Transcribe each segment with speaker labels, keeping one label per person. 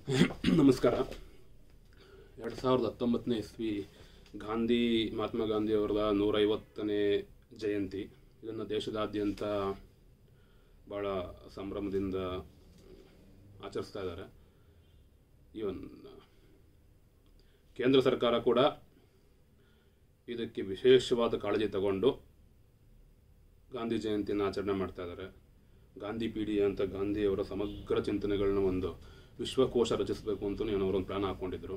Speaker 1: ನಮಸ್ಕಾರ ಎರಡು ಸಾವಿರದ ಹತ್ತೊಂಬತ್ತನೇ ಇಸ್ವಿ ಗಾಂಧಿ ಮಹಾತ್ಮ ಗಾಂಧಿ ಅವರ ನೂರೈವತ್ತನೇ ಜಯಂತಿ ಇದನ್ನು ದೇಶದಾದ್ಯಂತ ಭಾಳ ಸಂಭ್ರಮದಿಂದ ಆಚರಿಸ್ತಾ ಇದ್ದಾರೆ ಇವನ್ ಕೇಂದ್ರ ಸರ್ಕಾರ ಕೂಡ ಇದಕ್ಕೆ ವಿಶೇಷವಾದ ಕಾಳಜಿ ತಗೊಂಡು ಗಾಂಧಿ ಜಯಂತಿಯನ್ನು ಆಚರಣೆ ಮಾಡ್ತಾ ಇದ್ದಾರೆ ಗಾಂಧಿ ಪೀಡಿ ಅಂತ ಗಾಂಧಿಯವರ ಸಮಗ್ರ ಚಿಂತನೆಗಳನ್ನ ಒಂದು ವಿಶ್ವಕೋಶ ರಚಿಸಬೇಕು ಅಂತ ಏನೋ ಅವರೊಂದು ಪ್ಲಾನ್ ಹಾಕ್ಕೊಂಡಿದ್ರು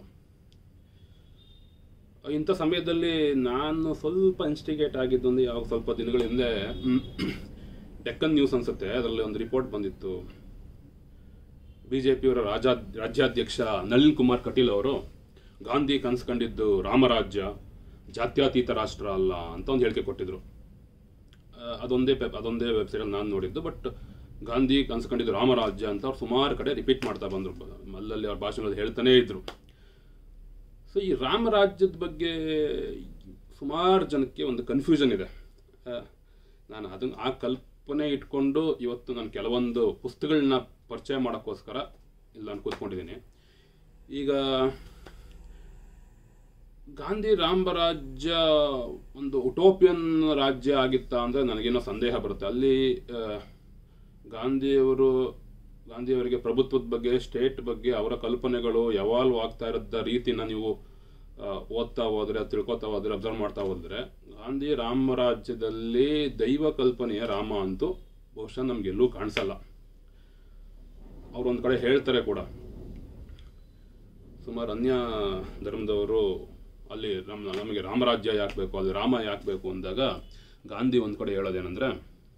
Speaker 1: ಇಂಥ ಸಮಯದಲ್ಲಿ ನಾನು ಸ್ವಲ್ಪ ಇನ್ಸ್ಟಿಗೇಟ್ ಆಗಿದ್ದು ಒಂದು ಯಾವಾಗ ಸ್ವಲ್ಪ ದಿನಗಳ ಹಿಂದೆ ಡೆಕ್ಕನ್ ನ್ಯೂಸ್ ಅನ್ಸುತ್ತೆ ಅದರಲ್ಲಿ ಒಂದು ರಿಪೋರ್ಟ್ ಬಂದಿತ್ತು ಬಿ ಜೆ ಪಿಯವರ ರಾಜಾ ರಾಜ್ಯಾಧ್ಯಕ್ಷ ನಳಿನ್ ಕುಮಾರ್ ಕಟೀಲ್ ಅವರು ಗಾಂಧಿ ಕನ್ಸ್ಕೊಂಡಿದ್ದು ರಾಮರಾಜ್ಯ ಜಾತ್ಯತೀತ ರಾಷ್ಟ್ರ ಅಲ್ಲ ಅಂತ ಒಂದು ಹೇಳಿಕೆ ಕೊಟ್ಟಿದ್ರು ಆ, ಅದೊಂದೇ ಪೇಪ್ ಅದೊಂದೇ ವೆಬ್ಸೈಟಲ್ಲಿ ನಾನು ನೋಡಿದ್ದು ಬಟ್ ಗಾಂಧಿ ಕನ್ಸ್ಕೊಂಡಿದ್ದು ರಾಮರಾಜ್ಯ ಅಂತ ಅವ್ರು ಸುಮಾರು ಕಡೆ ರಿಪೀಟ್ ಮಾಡ್ತಾ ಬಂದರು ಅಲ್ಲಲ್ಲಿ ಅವ್ರ ಭಾಷಣದಲ್ಲಿ ಹೇಳ್ತಾನೇ ಇದ್ರು ಸೊ ಈ ರಾಮರಾಜ್ಯದ ಬಗ್ಗೆ ಸುಮಾರು ಜನಕ್ಕೆ ಒಂದು ಕನ್ಫ್ಯೂಷನ್ ಇದೆ ಆ, ನಾನು ಅದನ್ನ ಆ ಕಲ್ಪನೆ ಇಟ್ಕೊಂಡು ಇವತ್ತು ನಾನು ಕೆಲವೊಂದು ಪುಸ್ತಕಗಳನ್ನ ಪರಿಚಯ ಮಾಡೋಕ್ಕೋಸ್ಕರ ಇಲ್ಲಿ ನಾನು ಕೂತ್ಕೊಂಡಿದ್ದೀನಿ ಈಗ ಗಾಂಧಿ ರಾಮರಾಜ್ಯ ಒಂದು ಉಟೋಪಿಯನ್ ರಾಜ್ಯ ಆಗಿತ್ತಾ ಅಂದರೆ ನನಗೇನೋ ಸಂದೇಹ ಬರುತ್ತೆ ಅಲ್ಲಿ ಆ, ಗಾಂಧಿಯವರು ಗಾಂಧಿಯವರಿಗೆ ಪ್ರಭುತ್ವದ ಬಗ್ಗೆ ಸ್ಟೇಟ್ ಬಗ್ಗೆ ಅವರ ಕಲ್ಪನೆಗಳು ಎವಾಲ್ವ್ ಆಗ್ತಾ ಇರೋದ ರೀತಿನ ನೀವು ಆ, ಓದ್ತಾ ಹೋದ್ರೆ ಅದ್ ತಿಳ್ಕೊತಾ ಹೋದ್ರೆ ಅಬ್ಸರ್ವ್ ಮಾಡ್ತಾ ಹೋದ್ರೆ ಗಾಂಧಿ ರಾಮರಾಜ್ಯದಲ್ಲಿ ದೈವ ಕಲ್ಪನೆಯ ರಾಮ ಅಂತೂ ಬಹುಶಃ ನಮ್ಗೆಲ್ಲೂ ಕಾಣಿಸಲ್ಲ ಅವ್ರೊಂದು ಕಡೆ ಹೇಳ್ತಾರೆ ಕೂಡ ಸುಮಾರು ಅನ್ಯ ಧರ್ಮದವರು ಅಲ್ಲಿ ನಮ್ ನಮಗೆ ರಾಮರಾಜ್ಯ ಯಾಕೆ ಬೇಕು ಅಲ್ಲಿ ರಾಮ ಯಾಕೆ ಬೇಕು ಅಂದಾಗ ಗಾಂಧಿ ಒಂದು ಕಡೆ ಹೇಳೋದೇನೆಂದ್ರೆ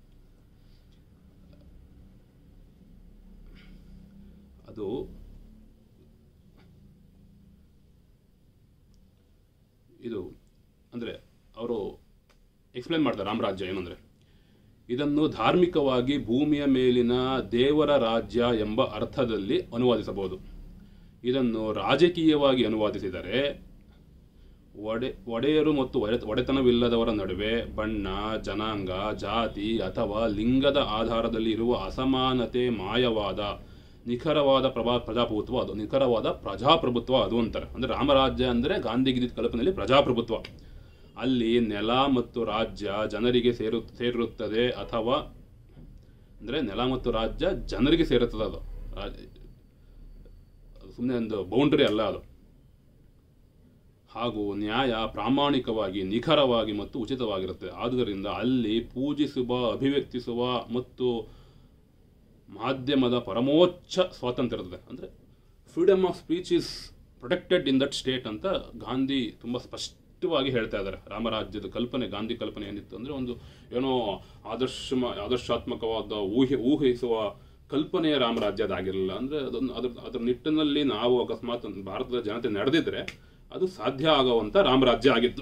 Speaker 1: ಅದು ಇದು ಅಂದರೆ ಅವರು ಎಕ್ಸ್ಪ್ಲೇನ್ ಮಾಡ್ತಾರೆ ರಾಮರಾಜ್ಯ ಏನಂದ್ರೆ ಇದನ್ನು ಧಾರ್ಮಿಕವಾಗಿ ಭೂಮಿಯ ಮೇಲಿನ ದೇವರ ರಾಜ್ಯ ಎಂಬ ಅರ್ಥದಲ್ಲಿ ಅನುವಾದಿಸಬಹುದು ಇದನ್ನು ರಾಜಕೀಯವಾಗಿ ಅನುವಾದಿಸಿದರೆ ಒಡೆ ಒಡೆಯರು ಮತ್ತು ಒಡೆ ಒಡೆತನವಿಲ್ಲದವರ ನಡುವೆ ಬಣ್ಣ ಜನಾಂಗ ಜಾತಿ ಅಥವಾ ಲಿಂಗದ ಆಧಾರದಲ್ಲಿ ಇರುವ ಅಸಮಾನತೆ ಮಾಯವಾದ ನಿಖರವಾದ ಪ್ರಭಾ ಪ್ರಜಾಪ್ರಭುತ್ವ ಅದು ನಿಖರವಾದ ಪ್ರಜಾಪ್ರಭುತ್ವ ಅದು ಅಂತಾರೆ ಅಂದರೆ ರಾಮರಾಜ್ಯ ಅಂದರೆ ಗಾಂಧಿಗಿದ್ದ ಕಲ್ಪನೆಯಲ್ಲಿ ಪ್ರಜಾಪ್ರಭುತ್ವ ಅಲ್ಲಿ ನೆಲ ಮತ್ತು ರಾಜ್ಯ ಜನರಿಗೆ ಸೇರು ಸೇರಿರುತ್ತದೆ ಅಥವಾ ಅಂದರೆ ನೆಲ ಮತ್ತು ರಾಜ್ಯ ಜನರಿಗೆ ಸೇರುತ್ತದೆ ಅದು ಸುಮ್ಮನೆ ಒಂದು ಬೌಂಡ್ರಿ ಅಲ್ಲ ಅದು ಹಾಗೂ ನ್ಯಾಯ ಪ್ರಾಮಾಣಿಕವಾಗಿ ನಿಖರವಾಗಿ ಮತ್ತು ಉಚಿತವಾಗಿರುತ್ತೆ ಆದುದರಿಂದ ಅಲ್ಲಿ ಪೂಜಿಸುವ ಅಭಿವ್ಯಕ್ತಿಸುವ ಮತ್ತು ಮಾಧ್ಯಮದ ಪರಮೋಚ್ಚ ಸ್ವಾತಂತ್ರ್ಯ ಇರ್ತದೆ ಅಂದರೆ freedom of speech is protected in that state ಅಂತ ಗಾಂಧಿ ತುಂಬ ಸ್ಪಷ್ಟವಾಗಿ ಹೇಳ್ತಾ ಇದ್ದಾರೆ ರಾಮರಾಜ್ಯದ ಕಲ್ಪನೆ ಗಾಂಧಿ ಕಲ್ಪನೆ ಏನಿತ್ತು ಅಂದರೆ ಒಂದು ಏನೋ ಆದರ್ಶ ಆದರ್ಶಾತ್ಮಕವಾದ ಊಹೆ ಊಹಿಸುವ ಕಲ್ಪನೆಯ ರಾಮರಾಜ್ಯ ಅದಾಗಿರಲಿಲ್ಲ ಅಂದರೆ ಅದನ್ನು ಅದ್ರ ಅದ್ರ ನಿಟ್ಟಿನಲ್ಲಿ ನಾವು ಅಕಸ್ಮಾತ್ ಭಾರತದ ಜನತೆ ನಡೆದಿದ್ರೆ ಅದು ಸಾಧ್ಯ ಆಗುವಂಥ ರಾಮರಾಜ್ಯ ಆಗಿತ್ತು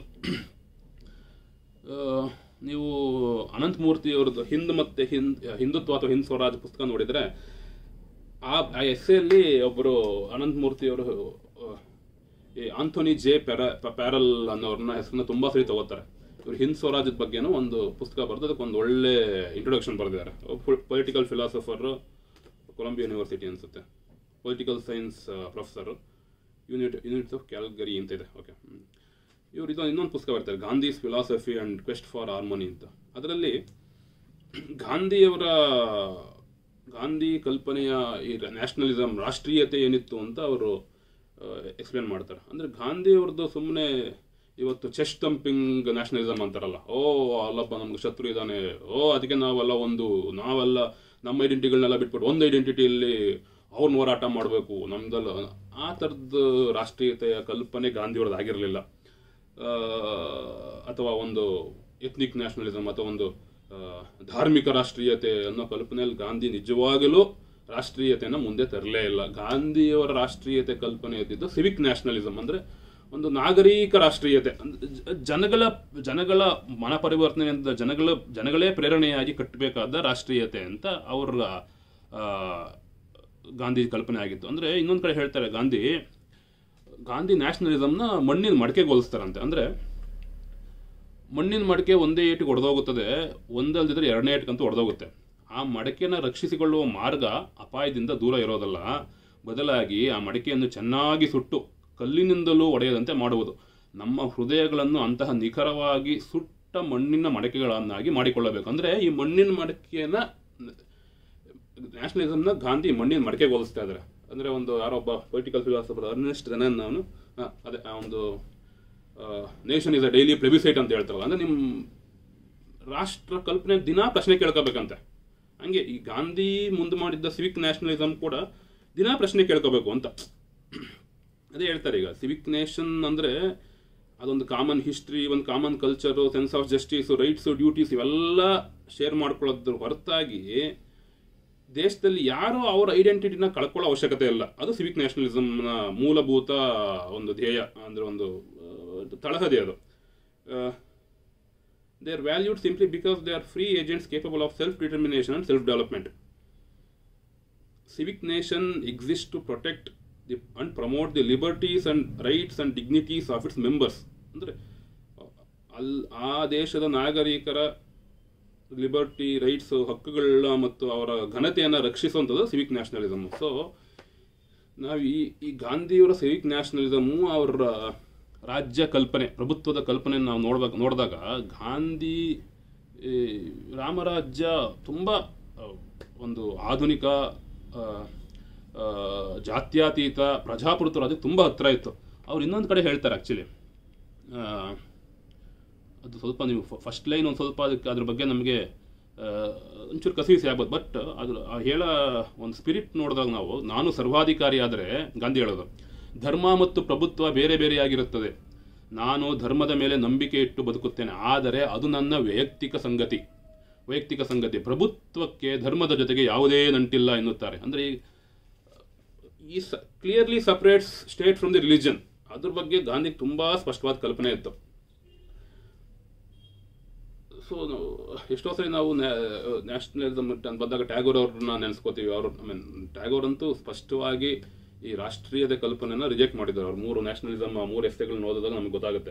Speaker 1: ಆ, ನೀವು ಅನಂತಮೂರ್ತಿ ಅವ್ರದ್ದು ಹಿಂದ್ ಮತ್ತೆ ಹಿಂದ್ ಹಿಂದುತ್ವ ಅಥವಾ ಹಿಂದ್ ಸ್ವರಾಜ್ ಪುಸ್ತಕ ನೋಡಿದ್ರೆ ಆ ಆ ಎಸ್ಸೆಯಲ್ಲಿ ಒಬ್ಬರು ಅನಂತಮೂರ್ತಿ ಅವರು ಈ ಆಂಥೋನಿ ಜೆ ಪ್ಯಾರ ಪ್ಯಾರಲ್ ಅನ್ನೋರನ್ನ ಹೆಸರನ್ನ ತುಂಬಾ ಸರಿ ತಗೋತಾರೆ ಇವರು ಹಿಂದ್ ಸ್ವರಾಜ್ಯದ ಬಗ್ಗೆನೂ ಒಂದು ಪುಸ್ತಕ ಬರೆದು ಅದಕ್ಕೆ ಒಂದು ಒಳ್ಳೆ ಇಂಟ್ರೊಡಕ್ಷನ್ ಬರೆದಿದ್ದಾರೆ ಪೊಲಿಟಿಕಲ್ ಫಿಲಾಸಫರ್ ಕೊಲಂಬಿಯಾ ಯೂನಿವರ್ಸಿಟಿ ಅನ್ಸುತ್ತೆ political science professor unit units of Calgary ಅಂತ ಇದೆ ಓಕೆ ಇವರು ಇದು ಇನ್ನೊಂದು ಪುಸ್ತಕ ಬರ್ತಾರೆ Gandhi's philosophy and quest for harmony ಅಂತ ಅದರಲ್ಲಿ ಗಾಂಧಿಯವರ ಗಾಂಧಿ ಕಲ್ಪನೆಯ ಈ ನ್ಯಾಷನಲಿಸಮ್ ರಾಷ್ಟ್ರೀಯತೆ ಏನಿತ್ತು ಅಂತ ಅವರು ಎಕ್ಸ್ಪ್ಲೇನ್ ಮಾಡ್ತಾರೆ ಅಂದರೆ ಗಾಂಧಿಯವ್ರದ್ದು ಸುಮ್ಮನೆ ಇವತ್ತು ಚೆಸ್ಟ್ ತಂಪಿಂಗ್ ನ್ಯಾಷನಲಿಸಮ್ ಅಂತಾರಲ್ಲ ಓ ಅಲ್ಲಪ್ಪ ನಮ್ಗೆ ಶತ್ರು ಇದ್ದಾನೆ ಓ ಅದಕ್ಕೆ ನಾವೆಲ್ಲ ಒಂದು ನಾವೆಲ್ಲ ನಮ್ಮ ಐಡೆಂಟಿಟಿಗಳನ್ನೆಲ್ಲ ಬಿಟ್ಬಿಟ್ಟು ಒಂದು ಐಡೆಂಟಿಟಿಯಲ್ಲಿ ಅವ್ರನ್ನ ಹೋರಾಟ ಮಾಡಬೇಕು ನಮ್ದಲ್ಲ ಆ ಥರದ ರಾಷ್ಟ್ರೀಯತೆಯ ಕಲ್ಪನೆ ಗಾಂಧಿಯವ್ರದ್ದು ಆಗಿರಲಿಲ್ಲ ಆ, ಅಥವಾ ಒಂದು ಎಥ್ನಿಕ್ ನ್ಯಾಷನಲಿಸಮ್ ಅಥವಾ ಒಂದು ಆ, ಧಾರ್ಮಿಕ ರಾಷ್ಟ್ರೀಯತೆ ಅನ್ನೋ ಕಲ್ಪನೆಯಲ್ಲಿ ಗಾಂಧಿ ನಿಜವಾಗಲೂ ರಾಷ್ಟ್ರೀಯತೆಯನ್ನು ಮುಂದೆ ತರಲೇ ಇಲ್ಲ ಗಾಂಧಿಯವರ ರಾಷ್ಟ್ರೀಯತೆ ಕಲ್ಪನೆ ಇದ್ದಿದ್ದು ಸಿವಿಕ್ ನ್ಯಾಷನಲಿಸಮ್ ಅಂದ್ರೆ ಒಂದು ನಾಗರಿಕ ರಾಷ್ಟ್ರೀಯತೆ ಅಂದ್ರೆ ಜ- ಜನಗಳ ಜನಗಳ ಮನ ಪರಿವರ್ತನೆ ಅಂತ ಜನಗಳ ಜನಗಳೇ ಪ್ರೇರಣೆಯಾಗಿ ಕಟ್ಟಬೇಕಾದ ರಾಷ್ಟ್ರೀಯತೆ ಅಂತ ಅವರ ಆ, ಗಾಂಧಿ ಕಲ್ಪನೆ ಆಗಿತ್ತು ಅಂದ್ರೆ ಇನ್ನೊಂದು ಕಡೆ ಹೇಳ್ತಾರೆ ಗಾಂಧಿ ಗಾಂಧಿ ನ್ಯಾಷನಲಿಸಮ್ನ ಮಣ್ಣಿನ ಮಡಕೆಗೆ ಹೋಲಿಸ್ತಾರಂತೆ ಅಂದ್ರೆ ಮಣ್ಣಿನ ಮಡಕೆ ಒಂದೇ ಏಟಿಗೆ ಒಡೆದೋಗುತ್ತದೆ ಒಂದಲ್ದಿದ್ರೆ ಎರಡನೇ ಏಟಿಗಂತೂ ಒಡೆದೋಗುತ್ತೆ ಆ ಮಡಕೆನ ರಕ್ಷಿಸಿಕೊಳ್ಳುವ ಮಾರ್ಗ ಅಪಾಯದಿಂದ ದೂರ ಇರೋದಲ್ಲ ಬದಲಾಗಿ ಆ ಮಡಿಕೆಯನ್ನು ಚೆನ್ನಾಗಿ ಸುಟ್ಟು ಕಲ್ಲಿನಿಂದಲೂ ಒಡೆಯದಂತೆ ಮಾಡುವುದು ನಮ್ಮ ಹೃದಯಗಳನ್ನು ಅಂತಹ ನಿಖರವಾಗಿ ಸುಟ್ಟ ಮಣ್ಣಿನ ಮಡಕೆಗಳನ್ನಾಗಿ ಮಾಡಿಕೊಳ್ಳಬೇಕು ಅಂದರೆ ಈ ಮಣ್ಣಿನ ಮಡಕೆಯನ್ನ ನ್ಯಾಷನಲಿಸಮ್ನ ಗಾಂಧಿ ಮಣ್ಣಿನ ಮಡಕೆಗೆ ಹೋಲಿಸ್ತಾ ಇದ್ದಾರೆ ಅಂದರೆ ಒಂದು ಯಾರೋ ಒಬ್ಬ ಪೊಲಿಟಿಕಲ್ ಫಿಲಾಸಫರ್ ಅರ್ನೆಸ್ಟ್ ರೆನನ್ ಅವನು ಆ, ಅದೇ ಆ ಒಂದು nation is a daily plebiscite ಅಂತ ಹೇಳ್ತಾರಲ್ಲ ಅಂದರೆ ನಿಮ್ಮ ರಾಷ್ಟ್ರ ಕಲ್ಪನೆ ದಿನಾ ಪ್ರಶ್ನೆ ಕೇಳ್ಕೋಬೇಕಂತೆ ಹಂಗೆ ಈ ಗಾಂಧಿ ಮುಂದೆ ಮಾಡಿದ್ದ ಸಿವಿಕ್ ನ್ಯಾಷನಲಿಸಮ್ ಕೂಡ ದಿನಾ ಪ್ರಶ್ನೆ ಕೇಳ್ಕೋಬೇಕು ಅಂತ ಅದೇ ಹೇಳ್ತಾರೆ ಈಗ ಸಿವಿಕ್ ನೇಷನ್ ಅಂದರೆ ಅದೊಂದು ಕಾಮನ್ ಹಿಸ್ಟ್ರಿ ಒಂದು common culture sense of justice rights duties ಇವೆಲ್ಲ ಶೇರ್ ಮಾಡ್ಕೊಳ್ಳೋದ್ರ ಹೊರತಾಗಿ ದೇಶದಲ್ಲಿ ಯಾರು ಅವರ ಐಡೆಂಟಿಟಿನ ಕಳ್ಕೊಳ್ಳೋ ಅವಶ್ಯಕತೆ ಇಲ್ಲ ಅದು ಸಿವಿಕ್ ನ್ಯಾಷನಲಿಸಮ್ನ ಮೂಲಭೂತ ಒಂದು ಧ್ಯೇಯ ಅಂದರೆ ಒಂದು ಆ, ತಳಹದಿ ಅದು they are valued simply because they are free agents capable of self determination and self development civic nation exists to protect the, and promote the liberties and rights and dignities of its members ಅಂದರೆ ಅಲ್ ಆ ದೇಶದ ನಾಗರಿಕರ liberty rights ಹಕ್ಕುಗಳನ್ನ ಮತ್ತು ಅವರ ಘನತೆಯನ್ನು ರಕ್ಷಿಸುವಂಥದ್ದು Civic nationalism so ನಾವು ಈ ಈ ಗಾಂಧಿಯವರ ಸಿವಿಕ್ ನ್ಯಾಷನಲಿಸಮು ಅವರ ರಾಜ್ಯ ಕಲ್ಪನೆ ಪ್ರಭುತ್ವದ ಕಲ್ಪನೆ ನಾವು ನೋಡ್ಬೇಕು ನೋಡಿದಾಗ ಗಾಂಧಿ ಈ ರಾಮರಾಜ್ಯ ತುಂಬ ಆ, ಒಂದು ಆಧುನಿಕ ಆ, ಆ, ಜಾತ್ಯತೀತ ಪ್ರಜಾಪ್ರಭುತ್ವ ರಾಜ್ಯಕ್ಕೆ ತುಂಬ ಹತ್ತಿರ ಇತ್ತು ಅವ್ರು ಇನ್ನೊಂದು ಕಡೆ ಹೇಳ್ತಾರೆ ಆ್ಯಕ್ಚುಲಿ ಅದು ಸ್ವಲ್ಪ ನೀವು ಫಸ್ಟ್ ಲೈನ್ ಒಂದು ಸ್ವಲ್ಪ ಅದಕ್ಕೆ ಅದ್ರ ಬಗ್ಗೆ ನಮಗೆ ಒಂಚೂರು ಕಸಿವಿಸಿ ಆಗ್ಬೋದು ಬಟ್ ಅದ್ರ ಆ ಹೇಳೋ ಒಂದು ಸ್ಪಿರಿಟ್ ನೋಡಿದಾಗ ನಾವು ನಾನು ಸರ್ವಾಧಿಕಾರಿ ಆದರೆ ಗಾಂಧಿ ಹೇಳೋದು ಧರ್ಮ ಮತ್ತು ಪ್ರಭುತ್ವ ಬೇರೆ ಬೇರೆಯಾಗಿರುತ್ತದೆ ನಾನು ಧರ್ಮದ ಮೇಲೆ ನಂಬಿಕೆ ಇಟ್ಟು ಬದುಕುತ್ತೇನೆ ಆದರೆ ಅದು ನನ್ನ ವೈಯಕ್ತಿಕ ಸಂಗತಿ ವೈಯಕ್ತಿಕ ಸಂಗತಿ ಪ್ರಭುತ್ವಕ್ಕೆ ಧರ್ಮದ ಜೊತೆಗೆ ಯಾವುದೇ ನಂಟಿಲ್ಲ ಎನ್ನುತ್ತಾರೆ ಅಂದರೆ ಈ ಈ clearly separates state from the religion ಅದ್ರ ಬಗ್ಗೆ ಗಾಂಧಿಗೆ ತುಂಬಾ ಸ್ಪಷ್ಟವಾದ ಕಲ್ಪನೆ ಇತ್ತು ಸೊ ಎಷ್ಟೋ ಸರಿ ನಾವು ನ್ಯಾಷನಲಿಸಮ್ ಅಂತ ಬಂದಾಗ ಟ್ಯಾಗೋರ್ ಅವ್ರನ್ನ ನೆನೆಸ್ಕೋತೀವಿ ಅವರು ಐ ಮೀನ್ ಟ್ಯಾಗೋರ್ ಅಂತೂ ಸ್ಪಷ್ಟವಾಗಿ ಈ ರಾಷ್ಟ್ರೀಯದ ಕಲ್ಪನೆನ ರಿಜೆಕ್ಟ್ ಮಾಡಿದ್ದಾರೆ ಅವ್ರು ಮೂರು ನ್ಯಾಷನಲಿಸಮ್ ಮೂರು ಎಸ್ತೆಗಳನ್ನ ಓದಿದಾಗ ನಮ್ಗೆ ಗೊತ್ತಾಗುತ್ತೆ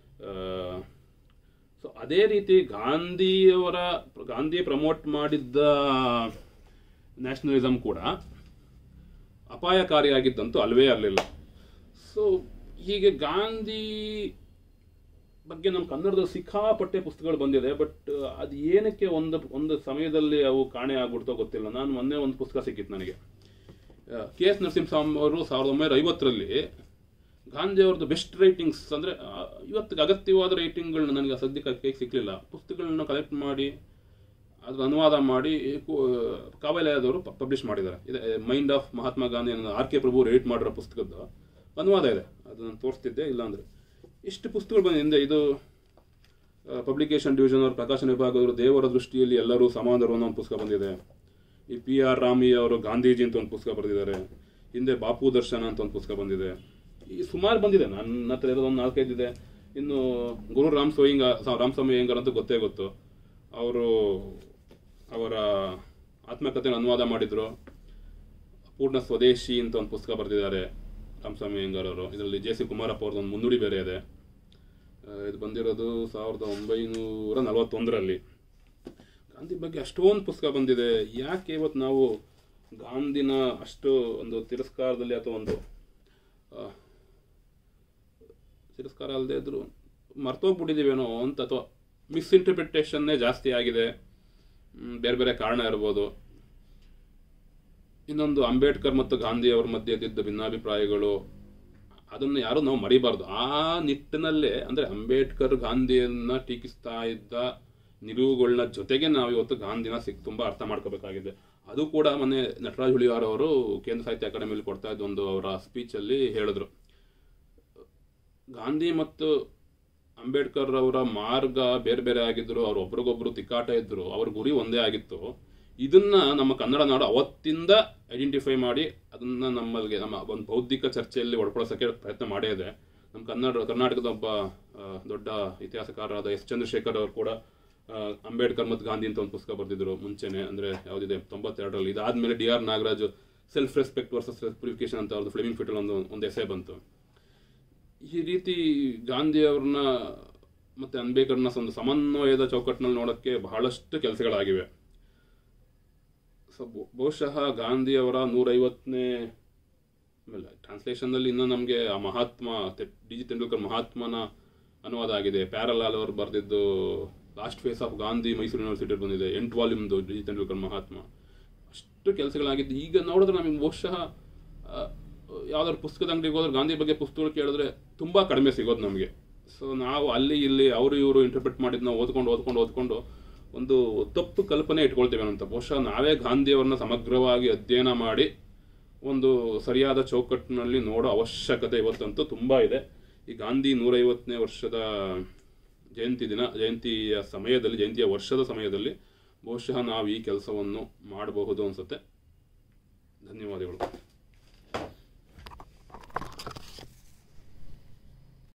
Speaker 1: ಸೊ ಅದೇ ರೀತಿ ಗಾಂಧಿಯವರ ಗಾಂಧಿ ಪ್ರಮೋಟ್ ಮಾಡಿದ್ದ ನ್ಯಾಷನಲಿಸಮ್ ಕೂಡ ಅಪಾಯಕಾರಿಯಾಗಿದ್ದಂತೂ ಅಲ್ವೇ ಅಲ್ಲಿಲ್ಲ ಸೊ ಹೀಗೆ ಗಾಂಧಿ ಬಗ್ಗೆ ನಮ್ಮ ಕನ್ನಡದಲ್ಲಿ ಸಿಕ್ಕಾಪಟ್ಟೆ ಪುಸ್ತಕಗಳು ಬಂದಿದೆ ಬಟ್ ಅದು ಏನಕ್ಕೆ ಒಂದು ಒಂದು ಸಮಯದಲ್ಲಿ ಅವು ಕಾಣೆ ಆಗ್ಬಿಡ್ತೋ ಗೊತ್ತಿಲ್ಲ ನಾನು ಮೊನ್ನೆ ಒಂದು ಪುಸ್ತಕ ಸಿಕ್ಕಿತ್ತು ನನಗೆ ಕೆ ಎಸ್ ನರಸಿಂಹಸ್ವಾಮಿ ಅವರು ಸಾವಿರದ ಒಂಬೈನೂರ ಐವತ್ತರಲ್ಲಿ ಗಾಂಧಿ ಅವ್ರದ್ದು ಬೆಸ್ಟ್ ರೈಟಿಂಗ್ಸ್ ಅಂದರೆ ಇವತ್ತಿಗೆ ಅಗತ್ಯವಾದ ರೈಟಿಂಗ್ಗಳನ್ನ ನನಗೆ ಸದ್ಯಕ್ಕೆ ಕೈಗೆ ಸಿಕ್ಕಲಿಲ್ಲ ಪುಸ್ತಕಗಳನ್ನ ಕಲೆಕ್ಟ್ ಮಾಡಿ ಅದ್ರ ಅನುವಾದ ಮಾಡಿ ಕು- ಕಾವಲಯದವರು ಪಬ್ಲಿಷ್ ಮಾಡಿದ್ದಾರೆ ಇದೆ ಮೈಂಡ್ ಆಫ್ ಮಹಾತ್ಮ ಗಾಂಧಿ ಅನ್ನೋ ಆರ್ ಕೆ ಪ್ರಭು ರೇಟ್ ಮಾಡಿರೋ ಪುಸ್ತಕದ ಅನುವಾದ ಇದೆ ಅದು ನಾನು ತೋರಿಸ್ತಿದ್ದೆ ಇಲ್ಲಾಂದ್ರೆ ಇಷ್ಟು ಪುಸ್ತಕಗಳು ಬಂದಿದೆ ಹಿಂದೆ ಇದು ಪಬ್ಲಿಕೇಶನ್ ಡಿವಿಷನ್ ಅವರು ಪ್ರಕಾಶನ ವಿಭಾಗದವರು ದೇವರ ದೃಷ್ಟಿಯಲ್ಲಿ ಎಲ್ಲರೂ ಸಮಾನರು ಅನ್ನೋ ಒಂದು ಪುಸ್ತಕ ಬಂದಿದೆ ಈ ಪಿ ಆರ್ ರಾಮಿ ಅವರು ಗಾಂಧೀಜಿ ಅಂತ ಒಂದು ಪುಸ್ತಕ ಬರೆದಿದ್ದಾರೆ ಹಿಂದೆ ಬಾಪು ದರ್ಶನ ಅಂತ ಒಂದು ಪುಸ್ತಕ ಬಂದಿದೆ ಈ ಸುಮಾರು ಬಂದಿದೆ ನನ್ನ ಹತ್ರ ಇರೋದು ಒಂದು ನಾಲ್ಕೈದು ಇದೆ ಇನ್ನು ಗುರು ರಾಮ್ ಸೋಯಿಂಗ ರಾಮಸ್ವಾಮಿ ಅಯ್ಯಂಗಾರ್ ಅಂತೂ ಗೊತ್ತೇ ಗೊತ್ತು ಅವರು ಅವರ ಆತ್ಮಕಥೆನ ಅನುವಾದ ಮಾಡಿದ್ರು ಪೂರ್ಣ ಸ್ವದೇಶಿ ಅಂತ ಒಂದು ಪುಸ್ತಕ ಬರೆದಿದ್ದಾರೆ ರಾಮಸ್ವಾಮಿ ಅಯ್ಯಂಗಾರ್ ಅವರು ಇದರಲ್ಲಿ ಜೆ ಸಿ ಕುಮಾರಪ್ಪ ಅವ್ರದ್ದು ಒಂದು ಮುನ್ನುಡಿ ಬೇರೆ ಇದೆ ಆ, ಇದು ಬಂದಿರೋದು ಸಾವಿರದ ಒಂಬೈನೂರ ನಲವತ್ತೊಂದರಲ್ಲಿ ಗಾಂಧಿ ಬಗ್ಗೆ ಅಷ್ಟೊಂದು ಪುಸ್ತಕ ಬಂದಿದೆ ಯಾಕೆ ಇವತ್ತು ನಾವು ಗಾಂಧಿನ ಅಷ್ಟು ಒಂದು ತಿರಸ್ಕಾರದಲ್ಲಿ ಅಥವಾ ಒಂದು ಆ, ತಿರಸ್ಕಾರ ಅಲ್ಲದೆ ಇದ್ರು ಮರ್ತೋಗ್ಬಿಟ್ಟಿದ್ದೀವೇನೋ ಅಂತ ಅಥವಾ ಮಿಸ್ಇಂಟರ್ಪ್ರಿಟೇಷನ್ನೇ ಜಾಸ್ತಿ ಆಗಿದೆ ಮ್, ಬೇರೆ ಬೇರೆ ಕಾರಣ ಇರ್ಬೋದು ಇನ್ನೊಂದು ಅಂಬೇಡ್ಕರ್ ಮತ್ತು ಗಾಂಧಿ ಅವರ ಮಧ್ಯೆ ಇದ್ದಿದ್ದ ಭಿನ್ನಾಭಿಪ್ರಾಯಗಳು ಅದನ್ನು ಯಾರು ನಾವು ಮರಿಬಾರ್ದು ಆ ನಿಟ್ಟಿನಲ್ಲೇ ಅಂದ್ರೆ ಅಂಬೇಡ್ಕರ್ ಗಾಂಧಿಯನ್ನ ಟೀಕಿಸ್ತಾ ಇದ್ದ ನಿಲುವುಗಳನ್ನ ಜೊತೆಗೆ ನಾವು ಇವತ್ತು ಗಾಂಧಿನ ಸಿಕ್ ತುಂಬಾ ಅರ್ಥ ಮಾಡ್ಕೋಬೇಕಾಗಿದೆ ಅದು ಕೂಡ ಮೊನ್ನೆ ನಟರಾಜ್ ಹುಳಿಯಾರ್ ಅವರು ಕೇಂದ್ರ ಸಾಹಿತ್ಯ ಅಕಾಡೆಮಿಯಲ್ಲಿ ಕೊಡ್ತಾ ಇದ್ದ ಒಂದು ಅವರ ಸ್ಪೀಚ್ ಅಲ್ಲಿ ಹೇಳಿದ್ರು ಗಾಂಧಿ ಮತ್ತು ಅಂಬೇಡ್ಕರ್ ಅವರ ಮಾರ್ಗ ಬೇರೆ ಬೇರೆ ಆಗಿದ್ರು ಅವ್ರು ಒಬ್ರಿಗೊಬ್ರು ತಿಕ್ಕಾಟ ಇದ್ರು ಅವ್ರ ಗುರಿ ಒಂದೇ ಆಗಿತ್ತು ಇದನ್ನ ನಮ್ಮ ಕನ್ನಡ ನಾಡು ಅವತ್ತಿಂದ ಐಡೆಂಟಿಫೈ ಮಾಡಿ ಅದನ್ನ ನಮ್ಮಲ್ಲಿಗೆ ನಮ್ಮ ಒಂದು ಬೌದ್ಧಿಕ ಚರ್ಚೆಯಲ್ಲಿ ಒಡ್ಕೊಳಸಕ್ಕೆ ಪ್ರಯತ್ನ ಮಾಡೇ ಇದೆ ನಮ್ಮ ಕನ್ನಡ ಕರ್ನಾಟಕದ ಒಬ್ಬ ಆ, ದೊಡ್ಡ ಇತಿಹಾಸಕಾರರಾದ ಎಸ್ ಚಂದ್ರಶೇಖರ್ ಅವರು ಕೂಡ ಆ, ಅಂಬೇಡ್ಕರ್ ಮತ್ತು ಗಾಂಧಿ ಅಂತ ಒಂದು ಪುಸ್ತಕ ಬರೆದಿದ್ರು ಮುಂಚೆನೆ ಅಂದ್ರೆ ಯಾವ್ದಿದೆ ತೊಂಬತ್ತೆರಡರಲ್ಲಿ ಇದಾದ್ಮೇಲೆ D R Nagaraj self respect versus purification ಅಂತ ಅವ್ರದ್ದು ಫ್ಲೇಮಿಂಗ್ ಫಿಟಲ್ ಒಂದು ಒಂದು ಎಸೆ ಬಂತು ಈ ರೀತಿ ಗಾಂಧಿ ಅವ್ರನ್ನ ಮತ್ತೆ ಅಂಬೇಡ್ಕರ್ನ ಒಂದು ಸಮನ್ವಯದ ಚೌಕಟ್ಟಿನಲ್ಲಿ ನೋಡೋಕ್ಕೆ ಬಹಳಷ್ಟು ಕೆಲಸಗಳಾಗಿವೆ ಸೊ ಬಹು- ಬಹುಶಃ ಗಾಂಧಿ ಅವರ ನೂರೈವತ್ತನೇ ಆಮೇಲೆ ಟ್ರಾನ್ಸ್ಲೇಷನ್ನಲ್ಲಿ ಇನ್ನೂ ನಮಗೆ ಆ ಮಹಾತ್ಮ ಡಿ ಜಿ ತೆಂಡೂಲ್ಕರ್ ಮಹಾತ್ಮನ ಅನುವಾದ ಆಗಿದೆ ಪ್ಯಾರಲಾಲ್ ಅವರು ಬರೆದಿದ್ದು last phase of Gandhi Mysore university ಬಂದಿದೆ ಎಂಟು ವಾಲ್ಯೂಮ್ದು ಡಿ ಜಿ ತೆಂಡೂಲ್ಕರ್ ಮಹಾತ್ಮ ಅಷ್ಟು ಕೆಲಸಗಳಾಗಿದ್ದು ಈಗ ನೋಡಿದ್ರೆ ನಮಗೆ ಬಹುಶಃ ಆ, ಯಾವ್ದಾದ್ರು ಪುಸ್ತಕದ ಅಂಗಡಿಗೆ ಹೋದ್ರೆ ಗಾಂಧಿ ಬಗ್ಗೆ ಪುಸ್ತಕಗಳು ಕೇಳಿದ್ರೆ ತುಂಬ ಕಡಿಮೆ ಸಿಗೋದು ನಮಗೆ ಸೊ ನಾವು ಅಲ್ಲಿ ಇಲ್ಲಿ ಅವರು ಇವರು ಇಂಟರ್ಪ್ರಿಟ್ ಮಾಡಿದ್ನ ಓದ್ಕೊಂಡು ಓದ್ಕೊಂಡು ಓದ್ಕೊಂಡು ಒಂದು ತಪ್ಪು ಕಲ್ಪನೆ ಇಟ್ಕೊಳ್ತೇವೆ ಅಂತ ಬಹುಶಃ ನಾವೇ ಗಾಂಧಿಯವರನ್ನ ಸಮಗ್ರವಾಗಿ ಅಧ್ಯಯನ ಮಾಡಿ ಒಂದು ಸರಿಯಾದ ಚೌಕಟ್ಟಿನಲ್ಲಿ ನೋಡೋ ಅವಶ್ಯಕತೆ ಇವತ್ತಂತೂ ತುಂಬ ಇದೆ ಈ ಗಾಂಧಿ ನೂರೈವತ್ತನೇ ವರ್ಷದ ಜಯಂತಿ ದಿನ ಜಯಂತಿಯ ಸಮಯದಲ್ಲಿ ಜಯಂತಿಯ ವರ್ಷದ ಸಮಯದಲ್ಲಿ ಬಹುಶಃ ನಾವು ಈ ಕೆಲಸವನ್ನು ಮಾಡಬಹುದು ಅನಿಸುತ್ತೆ ಧನ್ಯವಾದಗಳು